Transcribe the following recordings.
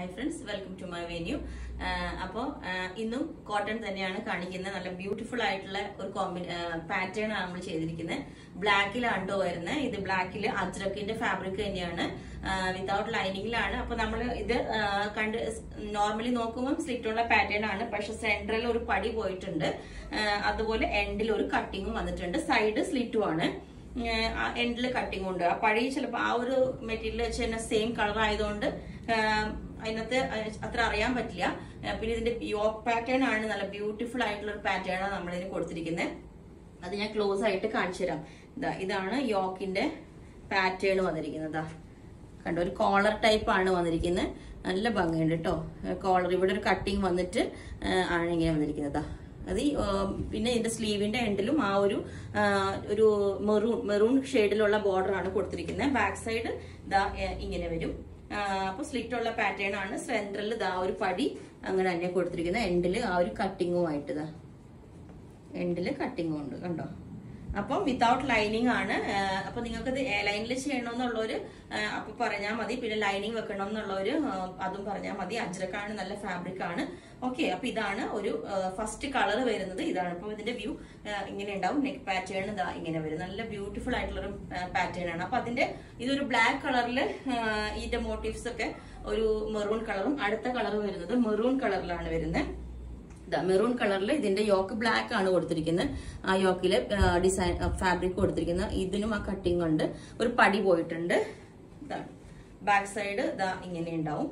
High friends welcome to my venue അപ്പോൾ ഇന്നും cotton തന്നെയാണ് കാണിക്കുന്നത് നല്ല ബ്യൂട്ടിഫുൾ ആയിട്ടുള്ള ഒരു കോമ്പി പാറ്റേൺ ആണ് നമ്മൾ ചെയ്തിരിക്കുന്നത് ബ്ലാക്കിലാണ് കേട്ടോ വരുന്നത് ഇത് ബ്ലാക്കിൽ അജ്രക്കിന്റെ ഫാബ്രിക് തന്നെയാണ് വിത്തൗട്ട് ലൈനിങ്ങിലാണ് അപ്പൊ നമ്മൾ ഇത് ആ, കണ്ട് നോർമലി നോക്കുമ്പോൾ സ്ലിറ്റ് ഉള്ള പാറ്റേൺ ആണ് പക്ഷെ സെൻട്രൽ ഒരു പടി പോയിട്ടുണ്ട് ആ, അതുപോലെ എൻഡിൽ ഒരു കട്ടിങ്ങും വന്നിട്ടുണ്ട് സൈഡ് സ്ലിറ്റും ആണ് എൻഡിൽ കട്ടിങ് ഉണ്ട് ആ പഴയ ചിലപ്പോൾ ആ ഒരു മെറ്റീരിയൽ വെച്ച് തന്നെ സെയിം കളർ ആയതുകൊണ്ട് ആം, അതിനകത്ത് അത്ര അറിയാൻ പറ്റില്ല ആ, പിന്നെ ഇതിന്റെ യോക്ക് പാറ്റേൺ ആണ് നല്ല ബ്യൂട്ടിഫുൾ ആയിട്ടുള്ള ഒരു പാറ്റേൺ ആണ് നമ്മൾ ഇതിന് കൊടുത്തിരിക്കുന്നത് അത് ഞാൻ ക്ലോസ് ആയിട്ട് കാണിച്ചു തരാം ഇതാ ഇതാണ് യോക്കിന്റെ പാറ്റേൺ വന്നിരിക്കുന്നത് ദാ. കണ്ടോ ഒരു കോളർ ടൈപ്പ് ആണ് വന്നിരിക്കുന്നത് നല്ല ഭംഗിയുണ്ട് കേട്ടോ കോളർ ഇവിടെ ഒരു കട്ടിങ് വന്നിട്ട് ആ, ആണ് ഇങ്ങനെ വന്നിരിക്കുന്നത് ദാ. അത് ഈ, ആ, പിന്നെ ഇതിന്റെ സ്ലീവിന്റെ എൻഡിലും ആ ഒരു ആ, ഒരു മെറൂൺ മെറൂൺ ഷെയ്ഡിലുള്ള ബോർഡർ ആണ് കൊടുത്തിരിക്കുന്നത് ബാക്ക് സൈഡ് ഇതാ ഏ, ഇങ്ങനെ വരും ആ, അപ്പൊ സ്ലിറ്റ് ഉള്ള പാറ്റേൺ ആണ് സെൻട്രൽ ഇതാ ഒരു പടി അങ്ങനെ തന്നെ കൊടുത്തിരിക്കുന്നത് എൻഡിൽ ആ ഒരു കട്ടിങ്ങുമായിട്ട് ഇതാ എൻഡിൽ കട്ടിങ്ങും ഉണ്ട് കണ്ടോ അപ്പം വിത്തൗട്ട് ലൈനിങ് ആണ് ആ, അപ്പൊ നിങ്ങൾക്ക് ഇത് ലൈനിൽ ചെയ്യണമെന്നുള്ളവര് ആ, അപ്പൊ പറഞ്ഞാൽ മതി പിന്നെ ലൈനിങ് വെക്കണം എന്നുള്ളവര് ആ, അതും പറഞ്ഞാൽ മതി അജ്രക്കാണ് നല്ല ഫാബ്രിക് ആണ് ഓക്കെ അപ്പൊ ഇതാണ് ഒരു ഫസ്റ്റ് കളർ വരുന്നത് ഇതാണ് അപ്പൊ ഇതിന്റെ വ്യൂ ഇങ്ങനെ ഉണ്ടാവും നെക്ക് പാറ്റേൺ ഇതാ ഇങ്ങനെ വരും നല്ല ബ്യൂട്ടിഫുൾ ആയിട്ടുള്ള ഒരു പാറ്റേൺ ആണ് അപ്പൊ അതിന്റെ ഇതൊരു ബ്ലാക്ക് കളറിൽ ഇതിന്റെ മോട്ടീവ്സ് ഒക്കെ ഒരു മെറൂൺ കളറും അടുത്ത കളർ വരുന്നത് മെറൂൺ കളറിലാണ് വരുന്നത് ഇതാ മെറൂൺ കളറിൽ ഇതിന്റെ യോക്ക് ബ്ലാക്ക് ആണ് കൊടുത്തിരിക്കുന്നത് ആ യോക്കില് ഡിസൈൻ ഫാബ്രിക് കൊടുത്തിരിക്കുന്നത് ഇതിനും ആ കട്ടിങ് ഉണ്ട് ഒരു പടി പോയിട്ടുണ്ട് ഇതാണ് ബാക്ക് സൈഡ് ഇതാ ഇങ്ങനെ ഉണ്ടാവും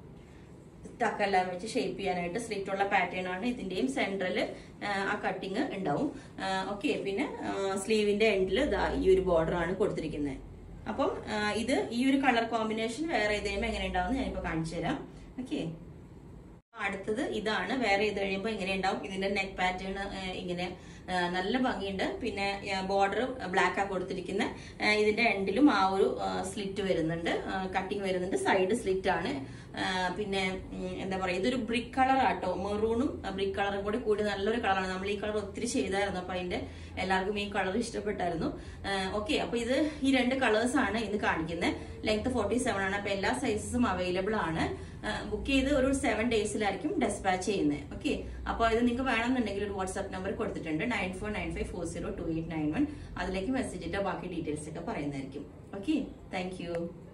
ടക്കെല്ലാം വെച്ച് ഷേപ്പ് ചെയ്യാനായിട്ട് സ്ലിറ്റ് ഉള്ള പാറ്റേൺ ആണ് ഇതിന്റെയും സെൻട്രല് ആ കട്ടിങ് ഉണ്ടാവും ഓക്കെ പിന്നെ സ്ലീവിന്റെ എൻഡിൽ ഇതാ ഈ ഒരു ബോർഡർ ആണ് കൊടുത്തിരിക്കുന്നത് അപ്പം ആ, ഇത് ഈ ഒരു കളർ കോമ്പിനേഷൻ വേറെ ഏതെങ്കിലും എങ്ങനെ ഉണ്ടാവും ഞാനിപ്പോ കാണിച്ചു തരാം ഓക്കെ അടുത്തത് ഇതാണ് വേറെ ഇത് കഴിയുമ്പോൾ ഇങ്ങനെ ഉണ്ടാവും ഇതിന്റെ നെക്ക് പാറ്റേൺ ഇങ്ങനെ ആ, നല്ല ഭംഗിയുണ്ട് പിന്നെ ബോർഡർ ബ്ലാക്ക് ആ കൊടുത്തിരിക്കുന്ന ആ, ഇതിന്റെ എൻഡിലും ആ ഒരു സ്ലിറ്റ് വരുന്നുണ്ട് കട്ടിങ് വരുന്നുണ്ട് സൈഡ് സ്ലിറ്റ് ആണ് ആ, പിന്നെ ഉം, എന്താ പറയാ ഇതൊരു ബ്രിക്ക് കളർ ആട്ടോ മെറൂണും ബ്രിക്ക് കളറും കൂടി കൂടി നല്ലൊരു കളറാണ് നമ്മൾ ഈ കളർ ഒത്തിരി ചെയ്തായിരുന്നു അപ്പൊ അതിന്റെ എല്ലാവർക്കും ഈ കളർ ഇഷ്ടപ്പെട്ടായിരുന്നു ഓക്കെ അപ്പൊ ഇത് ഈ രണ്ട് കളേഴ്സ് ആണ് ഇന്ന് കാണിക്കുന്നത് ലെങ്ത് ഫോർട്ടി സെവൻ ആണ് അപ്പൊ എല്ലാ സൈസസും അവൈലബിൾ ആണ് ബുക്ക് ചെയ്ത് ഒരു സെവൻ ഡേയ്സിലായിരിക്കും ഡെസ്പാച്ച് ചെയ്യുന്നത് ഓക്കെ അപ്പോൾ ഇത് നിങ്ങൾക്ക് വേണമെന്നുണ്ടെങ്കിൽ ഒരു വാട്സ്ആപ്പ് നമ്പർ കൊടുത്തിട്ടുണ്ട് nine four nine five four zero two eight nine one അതിലേക്ക് മെസ്സേജ് ഇട്ട് ബാക്കി ഡീറ്റെയിൽസ് ഒക്കെ പറയുന്നതായിരിക്കും ഓക്കെ താങ്ക് യു